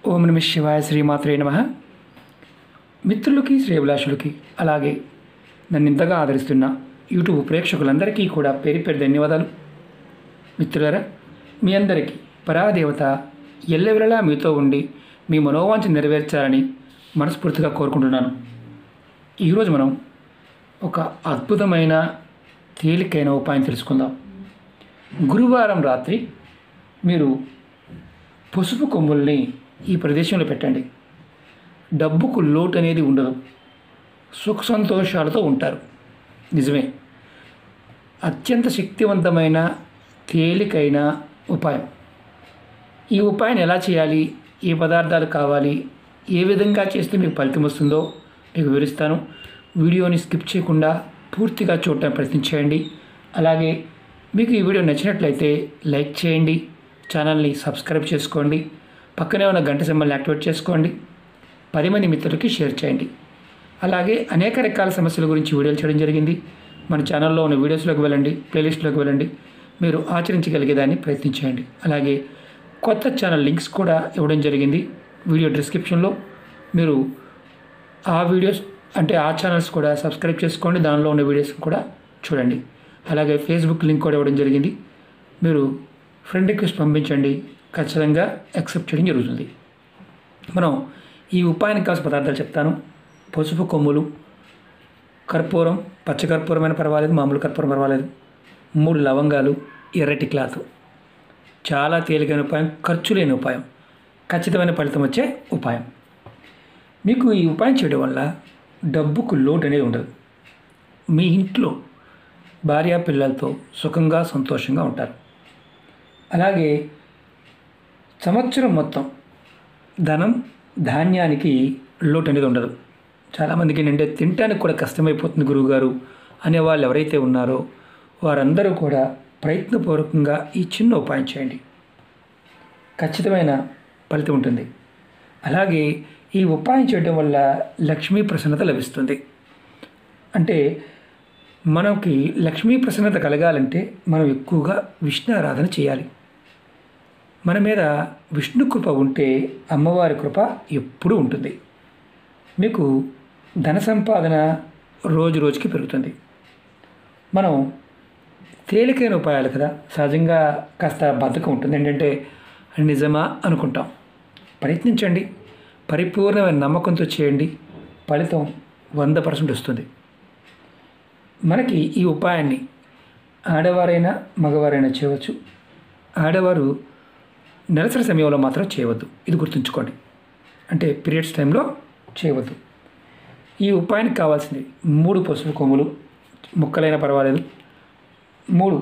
ఓం నమ శివాయ శ్రీమాత్రే నమ మిత్రులకి శ్రేభిలాషులకి అలాగే నన్ను ఇంతగా ఆదరిస్తున్న యూట్యూబ్ ప్రేక్షకులందరికీ కూడా పేరు పేరు ధన్యవాదాలు మిత్రులారా మీ అందరికీ పరాదేవత ఎల్లవెల్లలా మీతో ఉండి మీ మనోవాంఛ నెరవేర్చాలని మనస్ఫూర్తిగా కోరుకుంటున్నాను ఈరోజు మనం ఒక అద్భుతమైన తేలికైన ఉపాయం తెలుసుకుందాం గురువారం రాత్రి మీరు పసుపు కొమ్ముల్ని ఈ ప్రదేశంలో పెట్టండి డబ్బుకు లోటు అనేది ఉండదు సుఖ సంతోషాలతో ఉంటారు నిజమే అత్యంత శక్తివంతమైన తేలికైన ఉపాయం ఈ ఉపాయం ఎలా చేయాలి ఏ పదార్థాలు కావాలి ఏ విధంగా చేస్తే మీకు ఫలితం వస్తుందో మీకు వివరిస్తాను వీడియోని స్కిప్ చేయకుండా పూర్తిగా చూడటానికి ప్రయత్నించేయండి అలాగే మీకు ఈ వీడియో నచ్చినట్లయితే లైక్ చేయండి ఛానల్ని సబ్స్క్రైబ్ చేసుకోండి పక్కనే ఉన్న గంట సింబల్ని యాక్టివేట్ చేసుకోండి పది మంది మిత్రులకి షేర్ చేయండి అలాగే అనేక రకాల సమస్యల గురించి వీడియోలు చేయడం జరిగింది మన ఛానల్లో ఉన్న వీడియోస్లోకి వెళ్ళండి ప్లేలిస్ట్లోకి వెళ్ళండి మీరు ఆచరించగలిగేదాన్ని ప్రయత్నించండి అలాగే కొత్త ఛానల్ లింక్స్ కూడా ఇవ్వడం జరిగింది వీడియో డిస్క్రిప్షన్లో మీరు ఆ వీడియోస్ అంటే ఆ ఛానల్స్ కూడా సబ్స్క్రైబ్ చేసుకోండి దానిలో ఉన్న వీడియోస్ కూడా చూడండి అలాగే ఫేస్బుక్ లింక్ కూడా ఇవ్వడం జరిగింది మీరు ఫ్రెండ్ రిక్వెస్ట్ పంపించండి ఖచ్చితంగా యాక్సెప్ట్ చేయడం జరుగుతుంది మనం ఈ ఉపాయానికి కావాల్సిన పదార్థాలు చెప్తాను పసుపు కొమ్ములు కర్పూరం పచ్చ కర్పూరమైన పర్వాలేదు మామూలు కర్పూరం పర్వాలేదు మూడు లవంగాలు ఎర్రటి క్లాత్ చాలా తేలికైన ఉపాయం ఖర్చు లేని ఉపాయం ఖచ్చితమైన ఫలితం వచ్చే ఉపాయం మీకు ఈ ఉపాయం చేయడం వల్ల డబ్బుకు లోటు అనేది ఉండదు మీ ఇంట్లో భార్యా పిల్లలతో సుఖంగా సంతోషంగా ఉంటారు అలాగే సంవత్సరం మొత్తం ధనం ధాన్యానికి లోటు అనేది ఉండదు చాలామందికి ఏంటంటే తినడానికి కూడా కష్టమైపోతుంది గురువుగారు అనే వాళ్ళు ఎవరైతే ఉన్నారో వారందరూ కూడా ప్రయత్నపూర్వకంగా ఈ చిన్న ఉపాయం చేయండి ఖచ్చితమైన ఫలితం ఉంటుంది అలాగే ఈ ఉపాయం చేయడం వల్ల లక్ష్మీ ప్రసన్నత లభిస్తుంది అంటే మనకి లక్ష్మీ ప్రసన్నత కలగాలంటే మనం ఎక్కువగా విష్ణు ఆరాధన చేయాలి మన మీద విష్ణు కృప ఉంటే అమ్మవారి కృప ఎప్పుడూ ఉంటుంది మీకు ధన సంపాదన రోజు రోజుకి పెరుగుతుంది మనం తేలికైన ఉపాయాలు కదా సహజంగా కాస్త బద్ధకం ఉంటుంది ఏంటంటే నిజమా అనుకుంటాం ప్రయత్నించండి పరిపూర్ణమైన నమ్మకంతో చేయండి ఫలితం వంద పర్సెంట్ వస్తుంది మనకి ఈ ఉపాయాన్ని ఆడవారైనా మగవారైనా చేయవచ్చు ఆడవారు నెలసరి సమయంలో మాత్రం చేయవద్దు ఇది గుర్తుంచుకోండి అంటే పీరియడ్స్ టైంలో చేయవద్దు ఈ ఉపాయానికి కావాల్సింది మూడు పసుపు కొమ్ములు ముక్కలైనా పర్వాలేదు మూడు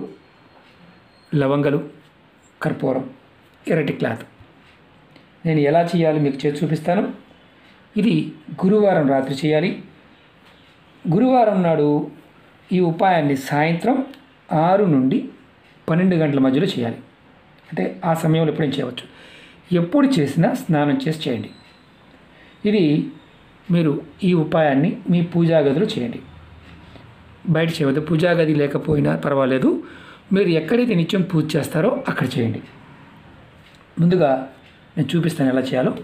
లవంగలు కర్పూరం ఎర్రటి క్లాత్ నేను ఎలా చేయాలి మీకు చేసి చూపిస్తాను ఇది గురువారం రాత్రి చేయాలి గురువారం నాడు ఈ ఉపాయాన్ని సాయంత్రం ఆరు నుండి పన్నెండు గంటల మధ్యలో చేయాలి అంటే ఆ సమయంలో ఎప్పుడైనా చేయవచ్చు ఎప్పుడు చేసినా స్నానం చేసి చేయండి ఇది మీరు ఈ ఉపాయాన్ని మీ పూజా గదిలో చేయండి బయట చేయవద్దు పూజా గది లేకపోయినా పర్వాలేదు మీరు ఎక్కడైతే నిత్యం పూజ చేస్తారో అక్కడ చేయండి ముందుగా నేను చూపిస్తాను ఎలా చేయాలో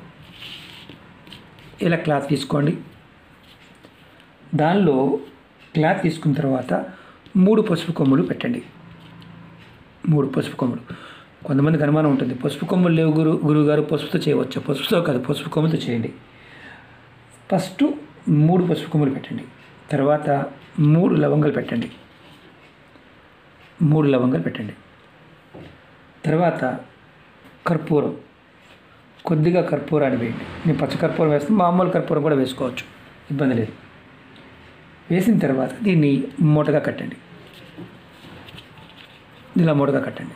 ఇలా క్లాత్ తీసుకోండి దానిలో క్లాత్ తీసుకున్న తర్వాత మూడు పసుపు కొమ్ములు పెట్టండి మూడు పసుపు కొమ్ములు కొంతమందికి అనుమానం ఉంటుంది పసుపు కొమ్ములు లేవు గురు గురువుగారు పసుపుతో చేయవచ్చు పసుపుతో కాదు పసుపు కొమ్ములతో చేయండి ఫస్ట్ మూడు పసుపు కొమ్ములు పెట్టండి తర్వాత మూడు లవంగాలు పెట్టండి మూడు లవంగాలు పెట్టండి తర్వాత కర్పూరం కొద్దిగా కర్పూరాన్ని వేయండి నేను పచ్చ కర్పూరం వేస్తే మామూలు కర్పూరం కూడా వేసుకోవచ్చు ఇబ్బంది లేదు వేసిన తర్వాత దీన్ని మూటగా కట్టండి ఇలా మూటగా కట్టండి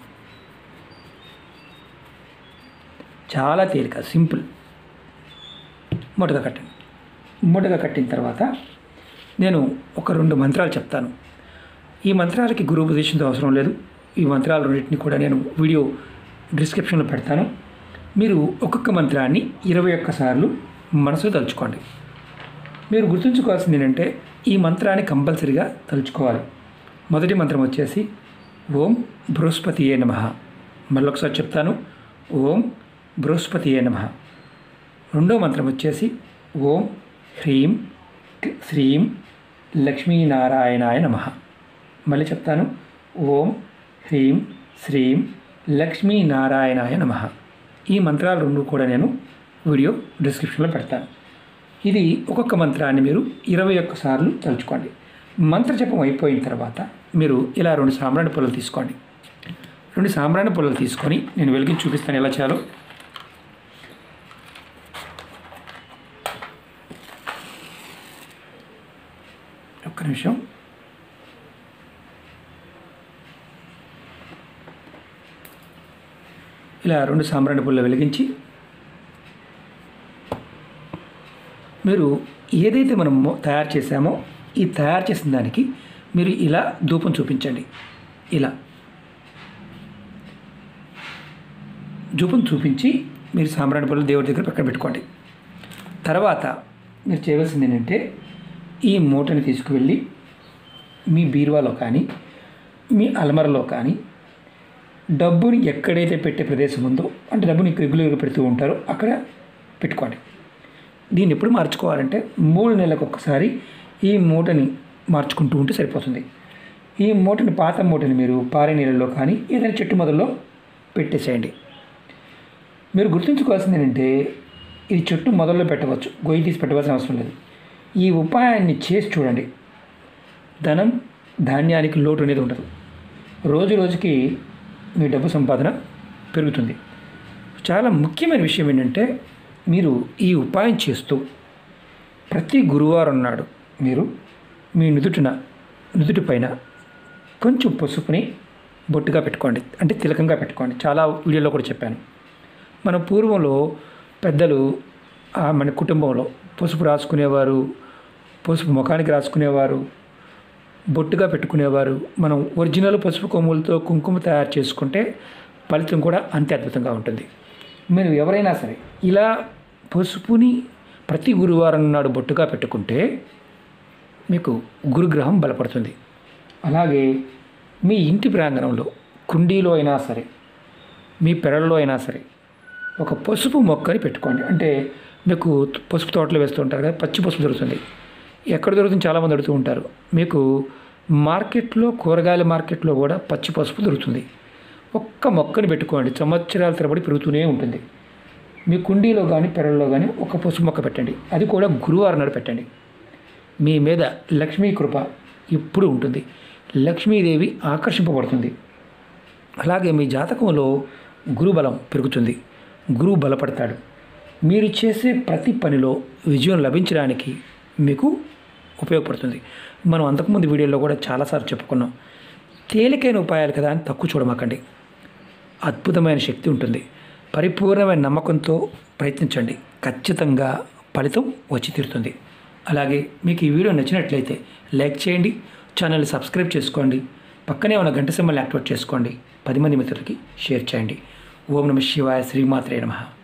చాలా తేలిక సింపుల్ మూటగా కట్టండి మూటగా కట్టిన తర్వాత నేను ఒక రెండు మంత్రాలు చెప్తాను ఈ మంత్రాలకి గురువు ఉపదేశంతో అవసరం లేదు ఈ మంత్రాలు రెండింటిని కూడా నేను వీడియో డిస్క్రిప్షన్లో పెడతాను మీరు ఒక్కొక్క మంత్రాన్ని ఇరవై ఒక్కసార్లు మనసులో తలుచుకోండి మీరు గుర్తుంచుకోవాల్సింది ఏంటంటే ఈ మంత్రాన్ని కంపల్సరిగా తలుచుకోవాలి మొదటి మంత్రం వచ్చేసి ఓం బృహస్పతి ఏ నమ మళ్ళొకసారి చెప్తాను ఓం బృహస్పతి ఏ నమ రెండో మంత్రం వచ్చేసి ఓం హ్రీం క్- శ్రీం లక్ష్మీనారాయణాయ నమ మళ్ళీ చెప్తాను ఓం హ్రీం శ్రీం లక్ష్మీనారాయణాయ నమ ఈ మంత్రాలు రెండు కూడా నేను వీడియో డిస్క్రిప్షన్లో పెడతాను ఇది ఒక్కొక్క మంత్రాన్ని మీరు ఇరవై ఒక్క సార్లు తలుచుకోండి మంత్ర జపం అయిపోయిన తర్వాత మీరు ఇలా రెండు సాంబ్రాణి పుల్లలు తీసుకోండి రెండు సాంబ్రాణి పుల్లలు తీసుకొని నేను వెలిగించి చూపిస్తాను ఎలా చేయాలో ఒక్క నిమిషం ఇలా రెండు సాంబ్రాణి పుల్ల వెలిగించి మీరు ఏదైతే మనం మొ- తయారు చేసామో ఈ తయారు చేసిన దానికి మీరు ఇలా ధూపం చూపించండి ఇలా ధూపం చూపించి మీరు సాంబ్రాణి పుల్ల దేవుడి దగ్గర పక్కన పెట్టుకోండి తర్వాత మీరు చేయవలసింది ఏంటంటే ఈ మూటని తీసుకువెళ్ళి మీ బీరువాలో కానీ మీ అలమరలో కానీ డబ్బుని ఎక్కడైతే పెట్టే ప్రదేశం ఉందో అంటే డబ్బుని రెగ్యులర్గా పెడుతూ ఉంటారో అక్కడ పెట్టుకోండి దీన్ని ఎప్పుడు మార్చుకోవాలంటే మూడు నెలలకు ఒక్కసారి ఈ మూటని మార్చుకుంటూ ఉంటే సరిపోతుంది ఈ మూటని పాత మూటని మీరు పారే నీళ్ళలో కానీ ఏదైనా చెట్టు మొదల్లో పెట్టేసేయండి మీరు గుర్తుంచుకోవాల్సింది ఏంటంటే ఇది చెట్టు మొదల్లో పెట్టవచ్చు గొయ్యి తీసి పెట్టవలసిన అవసరం లేదు ఈ ఉపాయాన్ని చేసి చూడండి ధనం ధాన్యానికి లోటు అనేది ఉండదు రోజు రోజుకి మీ డబ్బు సంపాదన పెరుగుతుంది చాలా ముఖ్యమైన విషయం ఏంటంటే మీరు ఈ ఉపాయం చేస్తూ ప్రతి గురువారం నాడు మీరు మీ నుదుటిన నుదుటి పైన కొంచెం పసుపుని బొట్టుగా పెట్టుకోండి అంటే తిలకంగా పెట్టుకోండి చాలా వీడియోలో కూడా చెప్పాను మన పూర్వంలో పెద్దలు ఆ మన కుటుంబంలో పసుపు రాసుకునేవారు పసుపు ముఖానికి రాసుకునేవారు బొట్టుగా పెట్టుకునేవారు మనం ఒరిజినల్ పసుపు కొమ్ములతో కుంకుమ తయారు చేసుకుంటే ఫలితం కూడా అంతే అద్భుతంగా ఉంటుంది మీరు ఎవరైనా సరే ఇలా పసుపుని ప్రతి గురువారం నాడు బొట్టుగా పెట్టుకుంటే మీకు గురుగ్రహం బలపడుతుంది అలాగే మీ ఇంటి ప్రాంగణంలో కుండీలో అయినా సరే మీ పెరల్లో అయినా సరే ఒక పసుపు మొక్కని పెట్టుకోండి అంటే మీకు పసుపు తోటలు వేస్తూ ఉంటారు కదా పచ్చి పసుపు దొరుకుతుంది ఎక్కడ దొరుకుతుంది చాలామంది అడుగుతూ ఉంటారు మీకు మార్కెట్లో కూరగాయల మార్కెట్లో కూడా పచ్చి పసుపు దొరుకుతుంది ఒక్క మొక్కని పెట్టుకోండి సంవత్సరాల తరబడి పెరుగుతూనే ఉంటుంది మీ కుండీలో కానీ పెరల్లో కానీ ఒక పసుపు మొక్క పెట్టండి అది కూడా గురువారం నాడు పెట్టండి మీ మీద లక్ష్మీ కృప ఎప్పుడు ఉంటుంది లక్ష్మీదేవి ఆకర్షింపబడుతుంది అలాగే మీ జాతకంలో గురుబలం పెరుగుతుంది గురువు బలపడతాడు మీరు చేసే ప్రతి పనిలో విజయం లభించడానికి మీకు ఉపయోగపడుతుంది మనం అంతకుముందు వీడియోలో కూడా చాలాసార్లు చెప్పుకున్నాం తేలికైన ఉపాయాలు కదా అని తక్కువ చూడమాకండి అద్భుతమైన శక్తి ఉంటుంది పరిపూర్ణమైన నమ్మకంతో ప్రయత్నించండి ఖచ్చితంగా ఫలితం వచ్చి తీరుతుంది అలాగే మీకు ఈ వీడియో నచ్చినట్లయితే లైక్ చేయండి ఛానల్ని సబ్స్క్రైబ్ చేసుకోండి పక్కనే ఉన్న గంట సింబల్ని యాక్టివేట్ చేసుకోండి పది మంది మిత్రులకి షేర్ చేయండి ఓం నమ శివాయ శ్రీమాత్రే నమః